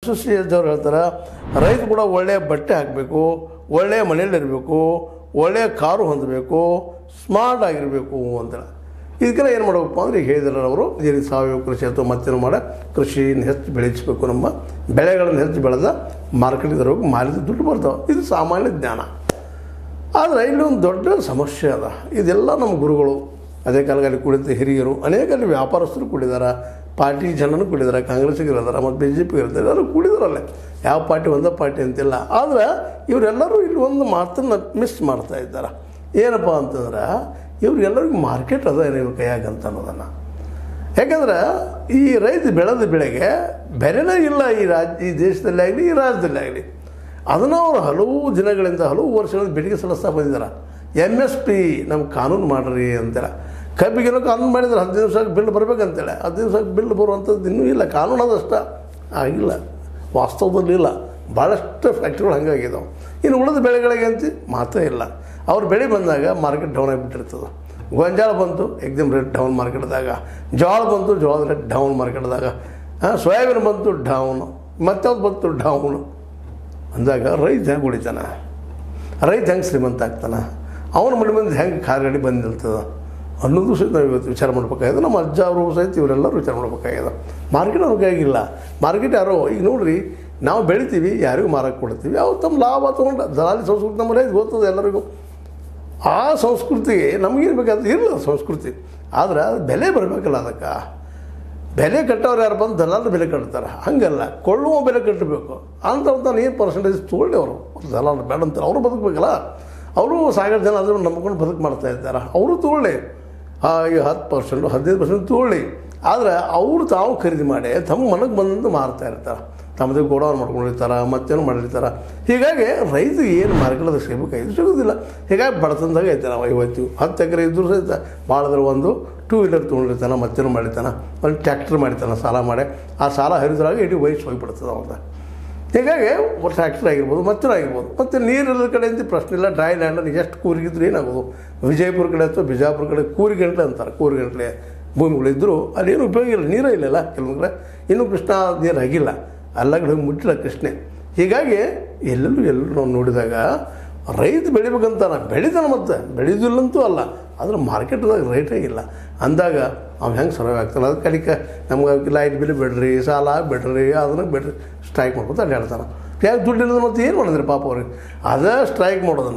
association ಹೇಳ್ತಾರೆ ರೈತ ಕೂಡ ಒಳ್ಳೆಯ ಬಟ್ಟೆ ಹಾಕಬೇಕು ಒಳ್ಳೆಯ ಮನೆಯಲ್ಲಿರಬೇಕು ಒಳ್ಳೆಯ ಕಾರು ಹೊಂದಬೇಕು ಸ್ಮಾರ್ಟ್ ಆಗಿರಬೇಕು ಅಂತೇಳಿ ಇದಕ್ಕೆಲ್ಲ ಏನು ಮಾಡಬೇಕಪ್ಪ ಅಂದ್ರೆ ಈಗ ಹೇಳಿದ್ರು ಅವರು ಈ ರೀತಿ ಸಾವಯವ ಕೃಷಿ ಅಥವಾ ಮತ್ತೇನು ಮಾಡ ಕೃಷಿನ ಹೆಚ್ಚು ಬೆಳೆಸಬೇಕು ನಮ್ಮ ಬೆಳೆಗಳನ್ನು ಹೆಚ್ಚು ಬೆಳೆದ ಮಾರ್ಕೆಟಿಗೆ ತರಬೇಕು ಮಾರಿದ ದುಡ್ಡು ಬರ್ತಾವೆ ಇದು ಸಾಮಾನ್ಯ ಜ್ಞಾನ ಆದರೆ ಇಲ್ಲೊಂದು ದೊಡ್ಡ ಸಮಸ್ಯೆ ಅದ ಇದೆಲ್ಲ ನಮ್ಮ ಗುರುಗಳು ಅದೇ ಕಾಲದಲ್ಲಿ ಕುಳಿತ ಹಿರಿಯರು ಅನೇಕ ಅಲ್ಲಿ ವ್ಯಾಪಾರಸ್ಥರು ಕೂಡಿದ್ದಾರೆ ಪಾರ್ಟಿ ಜನನು ಕೂಡಿದ್ದಾರೆ ಕಾಂಗ್ರೆಸ್ಸಿಗೆ ಇರ್ತಾರೆ ಮತ್ತು ಬಿ ಜೆ ಪಿ ಇರ್ತಾರೆ ಎಲ್ಲರೂ ಕೂಡಿದಾರಲ್ಲೇ ಯಾವ ಪಾರ್ಟಿ ಒಂದೇ ಪಾರ್ಟಿ ಅಂತಿಲ್ಲ ಆದರೆ ಇವರೆಲ್ಲರೂ ಇಲ್ಲಿ ಒಂದು ಮಾತನ್ನು ಮಿಸ್ ಮಾಡ್ತಾ ಇದ್ದಾರೆ ಏನಪ್ಪ ಅಂತಂದ್ರೆ ಇವ್ರಿಗೆಲ್ಲರಿಗೂ ಮಾರ್ಕೆಟ್ ಅದ ಏನು ಇವ್ರ ಕೈಯಾಗ ಅಂತ ಅನ್ನೋದನ್ನು ಯಾಕಂದ್ರೆ ಈ ರೈತ ಬೆಳೆದ ಬೆಳೆಗೆ ಬೆಲೆನೇ ಇಲ್ಲ ಈ ರಾಜ್ ಈ ದೇಶದಲ್ಲಿ ಆಗಲಿ ಈ ರಾಜ್ಯದಲ್ಲಿ ಆಗಲಿ ಅದನ್ನು ಅವರು ಹಲವು ದಿನಗಳಿಂದ ಹಲವು ವರ್ಷಗಳಿಂದ ಬೇಡಿಕೆ ಸಲ್ಲಿಸ್ತಾ ಬಂದಿದ್ದಾರೆ ಎಮ್ ಎಸ್ ಪಿ ನಮ್ಮ ಕಾನೂನು ಮಾಡ್ರಿ ಅಂತೇಳಿ ಕಬ್ಬಿಗೇನೋ ಕಾನೂನು ಮಾಡಿದ್ರೆ ಹತ್ತು ದಿವಸಕ್ಕೆ ಬಿಲ್ ಬರಬೇಕಂತೇಳಿ ಹತ್ತು ದಿವಸಕ್ಕೆ ಬಿಲ್ ಬರುವಂಥದ್ದು ಇನ್ನೂ ಇಲ್ಲ ಕಾನೂನು ಅದಷ್ಟ ಆಗಿಲ್ಲ ವಾಸ್ತವದಲ್ಲಿ ಇಲ್ಲ ಭಾಳಷ್ಟು ಫ್ಯಾಕ್ಟ್ರಿಗಳು ಹಂಗಾಗಿದ್ದಾವೆ ಇನ್ನು ಉಳಿದ ಬೆಳೆಗಳಿಗೆ ಅಂತ ಮಾತೇ ಇಲ್ಲ ಅವ್ರ ಬೆಳೆ ಬಂದಾಗ ಮಾರ್ಕೆಟ್ ಡೌನ್ ಆಗಿಬಿಟ್ಟಿರ್ತದೆ ಗೊಂಜಾಳ ಬಂತು ಎಕ್ದಮ್ ರೇಟ್ ಡೌನ್ ಮಾರ್ಕೆಟ್ದಾಗ ಜೋಳ ಬಂತು ಜೋಳದ ರೇಟ್ ಡೌನ್ ಮಾರ್ಕೆಟ್ದಾಗ ಹಾಂ ಸೋಯಾಬೀನ್ ಬಂತು ಡೌನ್ ಮತ್ತೊಂದು ಬಂತು ಡೌನ್ ಅಂದಾಗ ರೈತ ಹೆಂಗೆ ಉಳಿತಾನ ರೈತ ಹೆಂಗೆ ಶ್ರೀಮಂತ ಆಗ್ತಾನೆ ಅವನ ಮನೆ ಮಂದಿ ಹೆಂಗೆ ಕಾರ್ ಗಾಡಿ ಬಂದು ನಿಲ್ತದ ಅನ್ನೋದು ಸಹಿತ ನಾವು ಇವತ್ತು ವಿಚಾರ ಮಾಡ್ಬೇಕಾಗಿದೆ ನಮ್ಮ ಅಜ್ಜ ಅವರು ಸಹಿತ ಇವರೆಲ್ಲರೂ ವಿಚಾರ ಮಾಡ್ಬೇಕಾಗಿದೆ ಮಾರ್ಕೆಟ್ ಅವ್ರ ಕೈಯಾಗಿಲ್ಲ ಮಾರ್ಕೆಟ್ ಯಾರೋ ಈಗ ನೋಡ್ರಿ ನಾವು ಬೆಳಿತೀವಿ ಯಾರಿಗೂ ಮಾರಕ್ಕೆ ಕೊಡ್ತೀವಿ ಅವ್ರು ತಮ್ಮ ಲಾಭ ತೊಗೊಂಡು ದಲಾಲಿ ಸಂಸ್ಕೃತಿ ನಮ್ಮ ರೈತ ಗೊತ್ತದ ಎಲ್ಲರಿಗೂ ಆ ಸಂಸ್ಕೃತಿಗೆ ನಮಗೇನು ಬೇಕಾದ್ರೆ ಇಲ್ಲ ಸಂಸ್ಕೃತಿ ಆದ್ರೆ ಅದು ಬೆಲೆ ಬರಬೇಕಲ್ಲ ಅದಕ್ಕೆ ಬೆಲೆ ಕಟ್ಟೋರು ಯಾರು ಬಂದು ದಲಾಲ ಬೆಲೆ ಕಟ್ತಾರೆ ಹಂಗಲ್ಲ ಕೊಳ್ಳುವ ಬೆಲೆ ಕಟ್ಟಬೇಕು ಅಂಥವ್ರು ತಾನು ಏನು ಪರ್ಸೆಂಟೇಜ್ ತೊಗೊಳ್ಳಿ ಅವರು ದಲಾಲ ಬೇಡ ಅಂತಾರೆ ಅವರು ಬದುಕಬೇಕಲ್ಲ ಅವರು ಸಾಗರ ಜನ ಅದನ್ನು ನಂಬ್ಕೊಂಡು ಬದುಕು ಮಾಡ್ತಾ ಇದ್ದಾರೆ ಅವರು ತೊಗೊಳ್ಳಿ ಆ, ಈಗ ಹತ್ತು ಪರ್ಸೆಂಟು ಹದಿನೈದು ಪರ್ಸೆಂಟ್ ತೊಗೊಳ್ಳಿ ಆದರೆ ಅವರು ತಾವು ಖರೀದಿ ಮಾಡಿ ತಮ್ಮ ಮನಕ್ಕೆ ಬಂದಂತ ಮಾರ್ತಾ ಇರ್ತಾರೆ ತಮ್ಮದೇ ಗೋಡೌನ್ ಮಾಡ್ಕೊಂಡಿರ್ತಾರೆ ಮತ್ತೇನು ಮಾಡಿರ್ತಾರೆ ಹೀಗಾಗಿ ರೈತರಿಗೆ ಏನು ಮಾರ್ಕೆಟದಾಗ ಸಿಗಬೇಕಾಗಿದ್ದು ಸಿಗೋದಿಲ್ಲ ಹೀಗಾಗಿ ಬಡತನದಾಗ ಐತೆ ನಾವು ಇವತ್ತು ಹತ್ತು ಎಕರೆ ಇದ್ದರೂ ಸಹಿತ ಭಾಳದ್ರ ಒಂದು ಟೂ ವೀಲರ್ ತೊಗೊಂಡಿರ್ತಾನೆ ಮತ್ತೇನು ಮಾಡಿರ್ತಾನೆ ಒಂದು ಟ್ಯಾಕ್ಟ್ರ್ ಮಾಡಿರ್ತಾನೆ ಸಾಲ ಮಾಡಿ ಆ ಸಾಲ ಹರಿದ್ರಾಗ ಇಡೀ ವಯಸ್ಸು ಹೋಗಿಬಿಡ್ತದೆ ಅವ್ರದ್ದು ಹೀಗಾಗಿ ಟ್ರ್ಯಾಕ್ಟರ್ ಆಗಿರ್ಬೋದು ಮತ್ತೇನು ಆಗಿರ್ಬೋದು ಮತ್ತು ನೀರಿಲ್ಲದ ಕಡೆ ಅಂತ ಪ್ರಶ್ನೆ ಇಲ್ಲ ಡ್ರೈ ಲ್ಯಾಂಡ್ ಎಷ್ಟು ಕೂರಿಗಿದ್ರು ಏನಾಗೋದು ವಿಜಯಪುರ ಕಡೆ ಅಥವಾ ಬಿಜಾಪುರ ಕಡೆ ಕೂರಿಗಂಟ್ಲೆ ಅಂತಾರೆ ಕೂರಿಗಂಟ್ಲೆ ಭೂಮಿಗಳಿದ್ದರೂ ಅಲ್ಲೇನು ಉಪಯೋಗ ಇಲ್ಲ ನೀರೇ ಇಲ್ಲಲ್ಲ ಕೆಲವೊಂದು ಕಡೆ ಇನ್ನೂ ಕೃಷ್ಣ ನೀರು ಆಗಿಲ್ಲ ಎಲ್ಲ ಕಡೆ ಮುಟ್ಟಿಲ್ಲ ಕೃಷ್ಣೆ ಹೀಗಾಗಿ ಎಲ್ಲೆಲ್ಲೂ ಎಲ್ಲರೂ ನಾವು ನೋಡಿದಾಗ ರೈತ ಬೆಳಿಬೇಕಂತಾನ ಬೆಳಿತಾನ ಮತ್ತೆ ಬೆಳೆದಿಲ್ಲಂತೂ ಅಲ್ಲ ಆದ್ರೆ ಮಾರ್ಕೆಟ್ದಾಗ ರೇಟೇ ಇಲ್ಲ ಅಂದಾಗ ಅವು ಹೆಂಗೆ ಸರ್ವೈವ್ ಆಗ್ತಾನೆ ಅದಕ್ಕೆ ಕಡಿಕೆ ನಮ್ಗೆ ಲೈಟ್ ಬಿಲ್ ಬಿಡ್ರಿ ಸಾಲ ಬಿಡ್ರಿ ಅದನ್ನು ಬಿಡ್ರಿ ಸ್ಟ್ರೈಕ್ ಮಾಡ್ಕೊತ ಅಡ್ಡಾಡ್ತಾನೆ ಯಾಕೆ ದುಡ್ಡು ಇಲ್ಲದ ಮತ್ತೆ ಏನು ಮಾಡಿದ್ರಿ ಪಾಪ ಅವ್ರಿಗೆ ಅದೇ ಸ್ಟ್ರೈಕ್ ಮಾಡೋದನ್ನು